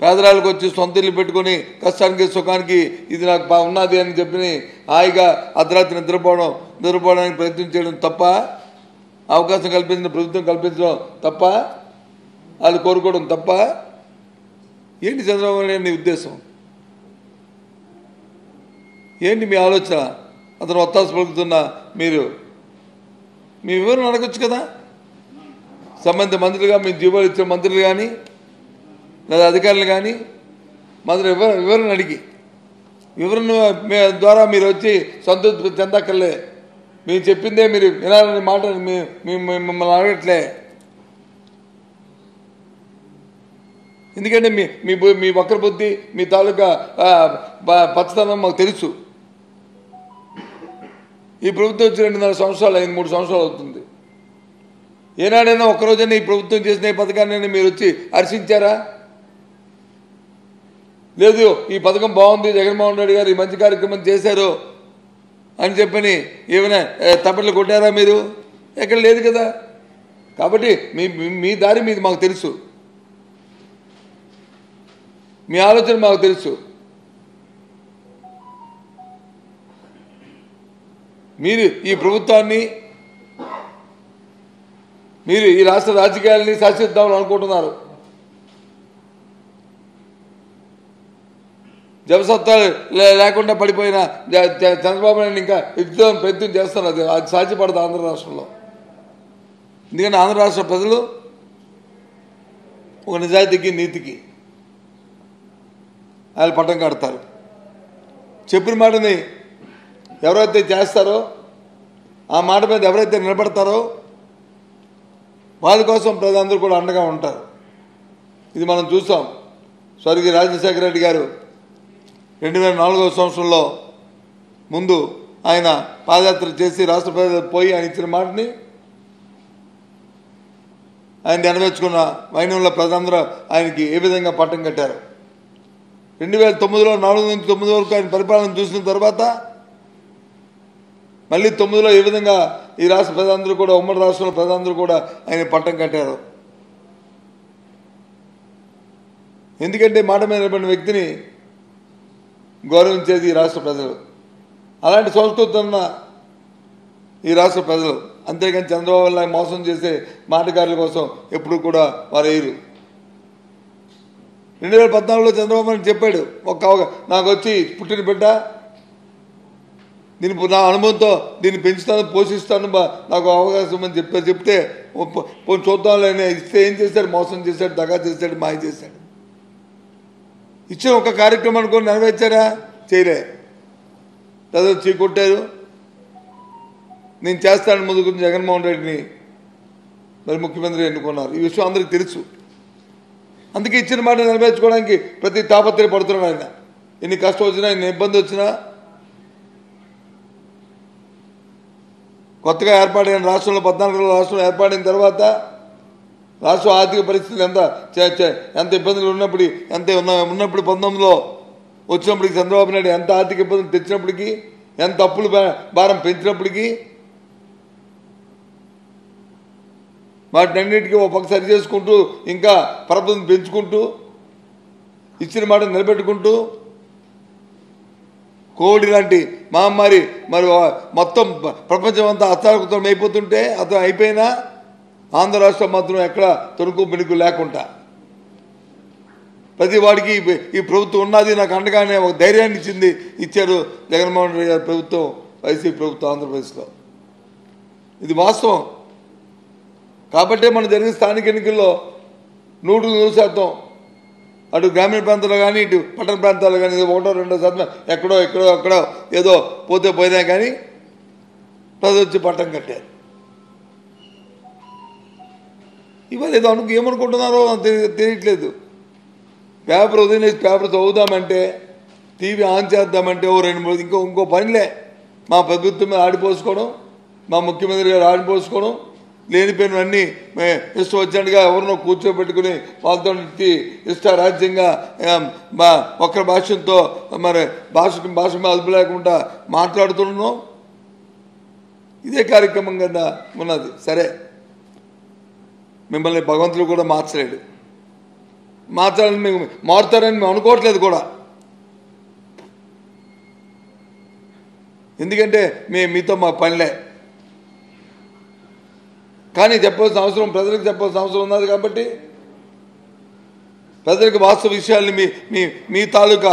పేదరాళ్ళకి వచ్చి సొంత ఇల్లు పెట్టుకొని కష్టానికి సుఖానికి ఇది నాకు బా ఉన్నది అని చెప్పి హాయిగా అర్ధరాత్రి నిద్రపోవడం నిద్రపోవడానికి ప్రయత్నం చేయడం తప్ప అవకాశం కల్పించిన ప్రభుత్వం కల్పించడం తప్ప వాళ్ళు కోరుకోవడం తప్ప ఏంటి చంద్రబాబు నాయుడు నీ ఉద్దేశం ఏంటి మీ ఆలోచన అతను ఒత్తాసు పలుకుతున్న మీరు మీ వివరణ అడగచ్చు కదా సంబంధిత మంత్రులుగా మీ జీవాలు ఇచ్చిన మంత్రులు కానీ లేదా అధికారులు కానీ మంత్రులు వివర వివరణ అడిగి వివరణ మీ ద్వారా మీరు వచ్చి సంతృప్తి చెందక్కర్లే మీరు చెప్పిందే మీరు వినాలని మాట మీ- మీ- మీ- మిమ్మల్ని అడగట్లే ఎందుకంటే మీ మీ బు- మీ వక్ర బుద్ధి మీ తాలూకా ఆ, ప- పచ్చదనం మాకు తెలుసు ఈ ప్రభుత్వం వచ్చి రెండున్నర సంవత్సరాలు అయింది మూడు సంవత్సరాలు అవుతుంది ఏనాడైనా ఒక్కరోజైనా ఈ ప్రభుత్వం చేసిన ఈ పథకాన్ని మీరు వచ్చి హర్షించారా లేదు ఈ పథకం బాగుంది జగన్మోహన్ రెడ్డి గారు ఈ మంచి కార్యక్రమం చేశారు అని చెప్పని ఏమైనా ఏ, తప్పట్లు కొట్టారా మీరు ఎక్కడ లేదు కదా కాబట్టి మీ మీ- మీ దారి మీది మాకు తెలుసు మీ ఆలోచన మాకు తెలుసు మీరు ఈ ప్రభుత్వాన్ని మీరు ఈ రాష్ట్ర రాజకీయాలని శాసిద్దామని అనుకుంటున్నారు జవసత్వాలు లే- లేకుండా పడిపోయిన జ- జ- చంద్రబాబు నాయుడు ఇంకా యుద్ధం ప్రయత్నం చేస్తున్నారు అది అది సాధ్యపడదు ఆంధ్ర రాష్ట్రంలో ఎందుకంటే ఆంధ్ర రాష్ట్ర ప్రజలు ఒక నిజాయితీకి నీతికి ఆయన పట్టం కడతారు చెప్పిన మాటని ఎవరైతే చేస్తారో ఆ మాట మీద ఎవరైతే నిలబడతారో వాళ్ళ కోసం ప్రజలందరూ కూడా అండగా ఉంటారు ఇది మనం చూసాం స్వర్గీయ రాజశేఖర రెడ్డి గారు రెండు వేల నాలుగవ సంవత్సరంలో ముందు ఆయన పాదయాత్ర చేసి రాష్ట్ర ప్రజలకు పోయి ఆయన ఇచ్చిన మాటని ఆయన నెరవేర్చుకున్న వైనంలో ప్రజలందరూ ఆయనకి ఏ విధంగా పట్టం కట్టారు రెండు వేల తొమ్మిదిలో నాలుగు నుంచి తొమ్మిది వరకు ఆయన పరిపాలన చూసిన తర్వాత మళ్ళీ తొమ్మిదిలో ఏ విధంగా ఈ రాష్ట్ర ప్రజలందరూ కూడా ఉమ్మడి రాష్ట్రంలో ప్రజలందరూ కూడా ఆయన పట్టం కట్టారు ఎందుకంటే మాట మీద నిలబడిన వ్యక్తిని గౌరవించేది ఈ రాష్ట్ర ప్రజలు అలాంటి సంస్కృతి ఉన్న ఈ రాష్ట్ర ప్రజలు అంతేగాని చంద్రబాబు వల్ల మోసం చేసే మాటగారుల కోసం ఎప్పుడు కూడా వారు వేయరు రెండు వేల పద్నాలుగులో చంద్రబాబు నాయుడు చెప్పాడు ఒక అవగా- నాకు వచ్చి పుట్టిన బిడ్డ దీని నా అనుభవంతో దీన్ని పెంచుతాను పోషిస్తాను బా నాకు అవకాశం అని చెప్పారు చెప్తే ఓ పో- పోనీ చూద్దాంలే అని ఇస్తే ఏం చేశాడు మోసం చేశాడు దగా చేశాడు మాయ చేశాడు ఇచ్చిన ఒక కార్యక్రమం కూడా నెరవేర్చారా చేయలే ప్రజలు చీకొట్టారు నేను చేస్తాను ముందుకు జగన్మోహన్ రెడ్డిని మరి ముఖ్యమంత్రి ఎన్నుకున్నారు ఈ విషయం అందరికీ తెలుసు అందుకే ఇచ్చిన మాట నెరవేర్చుకోవడానికి ప్రతి తాపత్రయ పడుతున్నాడు ఆయన ఎన్ని కష్టం వచ్చినా ఎన్ని ఇబ్బంది వచ్చినా కొత్తగా ఏర్పాటైన రాష్ట్రంలో పద్నాలుగు రాష్ట్రం ఏర్పాటైన తర్వాత రాష్ట్ర ఆర్థిక పరిస్థితులు ఎంత చే- చే- ఎంత ఇబ్బందులు ఉన్నప్పుడు ఎంత ఉన్న ఉన్నప్పుడు పంతొమ్మిదిలో వచ్చినప్పటికి చంద్రబాబు నాయుడు ఎంత ఆర్థిక ఇబ్బందులు తెచ్చినప్పటికీ ఎంత అప్పులు భా- భారం పెంచినప్పటికీ వాటినన్నిటికీ ఒక పక్క సరి చేసుకుంటూ ఇంకా పరపతిని పెంచుకుంటూ ఇచ్చిన మాట నిలబెట్టుకుంటూ కోవిడ్ లాంటి మహమ్మారి మరి మొత్తం ప్ర- ప్రపంచం అంతా అత్తాకుతం అయిపోతుంటే అతను అయిపోయినా ఆంధ్ర రాష్ట్రం మాత్రం ఎక్కడ తొనుకు బెనుకు లేకుండా ప్రతి వాడికి ఈ- ఈ ప్రభుత్వం ఉన్నది నాకు అండగానే ఒక ధైర్యాన్ని ఇచ్చింది ఇచ్చారు జగన్మోహన్ రెడ్డి గారి ప్రభుత్వం వైసీపీ ప్రభుత్వం ఆంధ్రప్రదేశ్లో ఇది వాస్తవం కాబట్టే మన జరిగిన స్థానిక ఎన్నికల్లో నూటికి నూరు శాతం అటు గ్రామీణ ప్రాంతాల్లో కానీ ఇటు పట్టణ ప్రాంతాల్లో కానీ ఏదో ఒకటో రెండో శాతం ఎక్కడో ఎక్కడో ఎక్కడో ఏదో పోతే పోయినా కానీ ప్రజలు వచ్చి పట్టం కట్టారు ఇవాళ ఏదో అనుకు ఏమనుకుంటున్నారో నాకు తెలి- తెలియట్లేదు పేపర్ ఉదయం లేచి పేపర్ చదువుదామంటే టీవీ ఆన్ చేద్దామంటే ఓ రెండు మూడు ఇంకో ఇంకో పనిలే మా ప్రభుత్వం మీద ఆడిపోసుకోవడం మా ముఖ్యమంత్రి గారు ఆడిపోసుకోవడం లేనిపోయినవన్నీ మే- ఇష్టం వచ్చినట్టుగా ఎవరినో కూర్చోబెట్టుకుని వాళ్ళతో ఇచ్చి ఇష్టారాజ్యంగా ఆ, మా ఒక్క భాషతో మరి భాషకు భాష మీద అదుపు లేకుండా మాట్లాడుతున్నాం ఇదే కార్యక్రమం కదా ఉన్నది సరే మిమ్మల్ని భగవంతుడు కూడా మార్చలేడు మార్చాలని మేము మారుతారని మేము అనుకోవట్లేదు కూడా ఎందుకంటే మేము మీతో మా పనిలే కానీ చెప్పాల్సిన అవసరం ప్రజలకు చెప్పాల్సిన అవసరం ఉన్నది కాబట్టి ప్రజలకు వాస్తవ విషయాల్ని మీ మీ మీ తాలూకా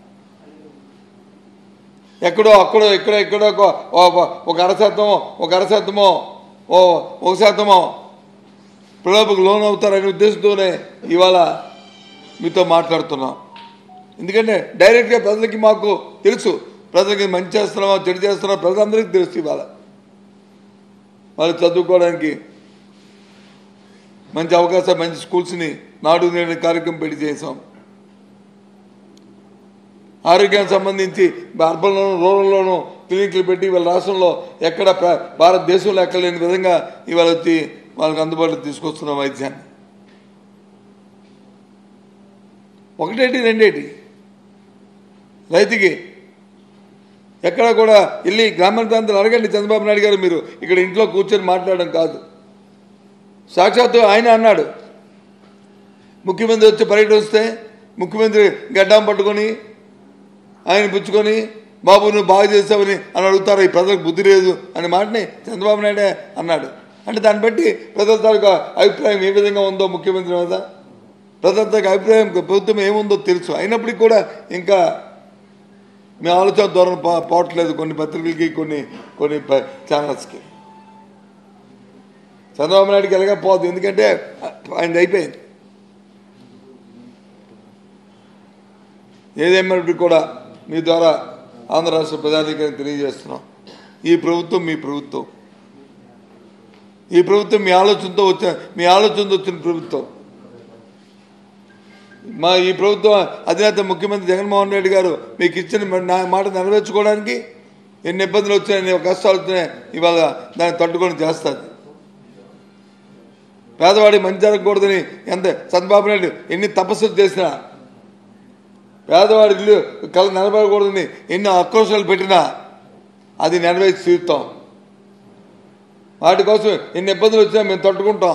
ఎక్కడో అక్కడో ఎక్కడో ఎక్కడో ఒక- ఒక- ఒక అర శాతమో ఒక అర శాతమో ఓ ఒక శాతమో ప్రలోభకు లోన్ అవుతారనే ఉద్దేశంతోనే ఇవాళ మీతో మాట్లాడుతున్నాం ఎందుకంటే డైరెక్ట్గా ప్రజలకి మాకు తెలుసు ప్రజలకి మంచి చేస్తున్నామో చెడు చేస్తున్నామో ప్రజలందరికీ తెలుసు ఇవాళ వాళ్ళు చదువుకోవడానికి మంచి అవకాశం మంచి స్కూల్స్ని నాడు నేడు కార్యక్రమం పెట్టి చేసాం ఆరోగ్యానికి సంబంధించి అర్బన్లోను రూరల్లోనూ క్లినిక్లు పెట్టి వాళ్ళ రాష్ట్రంలో ఎక్కడ ప్ర- భారతదేశంలో ఎక్కడ లేని విధంగా ఇవాళ వచ్చి వాళ్ళకి అందుబాటులో తీసుకొస్తున్న వైద్యాన్ని ఒకటేటి రెండేటి రైతుకి ఎక్కడ కూడా వెళ్ళి గ్రామీణ ప్రాంతాలు అడగండి చంద్రబాబు నాయుడు గారు మీరు ఇక్కడ ఇంట్లో కూర్చొని మాట్లాడడం కాదు సాక్షాత్తు ఆయన అన్నాడు ముఖ్యమంత్రి వచ్చి పర్యటన వస్తే ముఖ్యమంత్రి గడ్డం పట్టుకొని ఆయన పుచ్చుకొని బాబు నువ్వు బాగా చేసావని అని అడుగుతారు ఈ ప్రజలకు బుద్ధి లేదు అనే మాటని చంద్రబాబు నాయుడే అన్నాడు అంటే దాన్ని బట్టి ప్రజల తాలూకా అభిప్రాయం ఏ విధంగా ఉందో ముఖ్యమంత్రి మీద ప్రజల తాలూకా అభిప్రాయం ప్రభుత్వం ఏముందో తెలుసు అయినప్పటికీ కూడా ఇంకా మీ ఆలోచన ధోరణి పో పోవట్లేదు కొన్ని పత్రికలకి కొన్ని కొన్ని ప- ఛానల్స్కి చంద్రబాబు నాయుడుకి ఎలాగ పోదు ఎందుకంటే ఆయన అయిపోయింది ఏదేమైనప్పటికీ కూడా మీ ద్వారా ఆంధ్ర రాష్ట్ర ప్రధానికాన్ని తెలియజేస్తున్నాం ఈ ప్రభుత్వం మీ ప్రభుత్వం ఈ ప్రభుత్వం మీ ఆలోచనతో వచ్చిన మీ ఆలోచనతో వచ్చిన ప్రభుత్వం మా ఈ ప్రభుత్వం అధినేత ముఖ్యమంత్రి జగన్మోహన్ రెడ్డి గారు మీకు ఇచ్చిన మ- నా మాట నెరవేర్చుకోవడానికి ఎన్ని ఇబ్బందులు వచ్చినాయి ఎన్ని కష్టాలు వచ్చినాయి ఇవాళ దాన్ని తట్టుకొని చేస్తుంది పేదవాడి మంచి జరగకూడదని ఎంత చంద్రబాబు నాయుడు ఎన్ని తపస్సులు చేసినా పేదవాడి ఇల్లు కళ నిలబడకూడదని ఎన్ని ఆక్రోశాలు పెట్టినా అది నెరవేర్చి తీరుతాం వాటి కోసం ఎన్ని ఇబ్బందులు వచ్చినా మేము తట్టుకుంటాం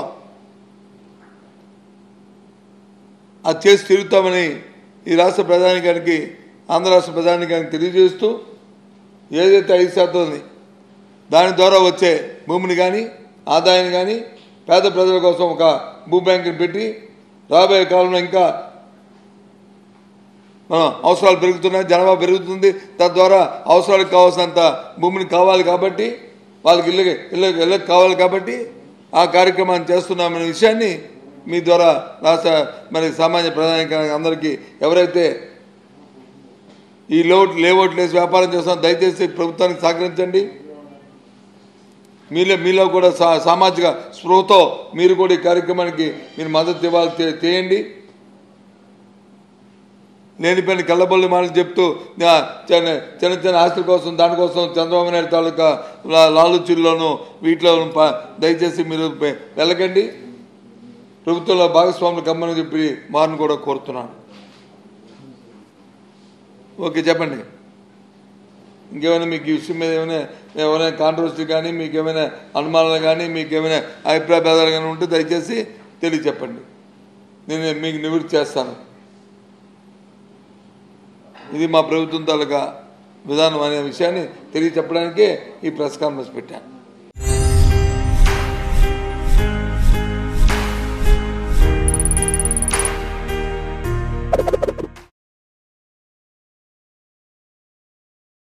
అది చేసి తిరుగుతామని ఈ రాష్ట్ర ప్రధాని గారికి ఆంధ్ర రాష్ట్ర ప్రధాని గారికి తెలియజేస్తూ ఏదైతే ఐదు శాతం ఉంది దాని ద్వారా వచ్చే భూమిని కానీ ఆదాయాన్ని కానీ పేద ప్రజల కోసం ఒక భూ బ్యాంకుని పెట్టి రాబోయే కాలంలో ఇంకా మన అవసరాలు పెరుగుతున్నాయి జనాభా పెరుగుతుంది తద్వారా అవసరాలకు కావాల్సినంత భూమిని కావాలి కాబట్టి వాళ్ళకి ఇల్లు ఇల్లు ఇళ్ళకి కావాలి కాబట్టి ఆ కార్యక్రమాన్ని చేస్తున్నామనే విషయాన్ని మీ ద్వారా రాష్ట్ర మరి సామాన్య ప్రధానిక అందరికీ ఎవరైతే ఈ లోట్ లేఅవుట్ లేసి వ్యాపారం చేస్తాం దయచేసి ప్రభుత్వానికి సహకరించండి మీలో మీలో కూడా సా సామాజిక స్పృహతో మీరు కూడా ఈ కార్యక్రమానికి మీరు మద్దతు ఇవ్వాలి చే- చేయండి లేనిపోయిన కళ్ళబొల్లి మాటలు చెప్తూ ఆ, చిన్న చిన్న చిన్న ఆస్తుల కోసం దానికోసం చంద్రబాబు నాయుడు తాలూకా లా- లాలుచీల్లోనూ వీటిలోనూ ప- దయచేసి మీరు పె- వెళ్ళకండి ప్రభుత్వంలో భాగస్వాములు కమ్మని చెప్పి మారిని కూడా కోరుతున్నాను ఓకే చెప్పండి ఇంకేమైనా మీకు ఈ విషయం మీద ఏమైనా ఏమైనా కాంట్రవర్సీ కానీ మీకు ఏమైనా అనుమానాలు కానీ మీకు ఏమైనా అభిప్రాయ భేదాలు కానీ ఉంటే దయచేసి తెలియచెప్పండి నేను మీకు నివృత్తి చేస్తాను ఇది మా ప్రభుత్వం తాలూకా విధానం అనే విషయాన్ని తెలియచెప్పడానికే ఈ ప్రెస్ కాన్ఫరెన్స్ పెట్టాను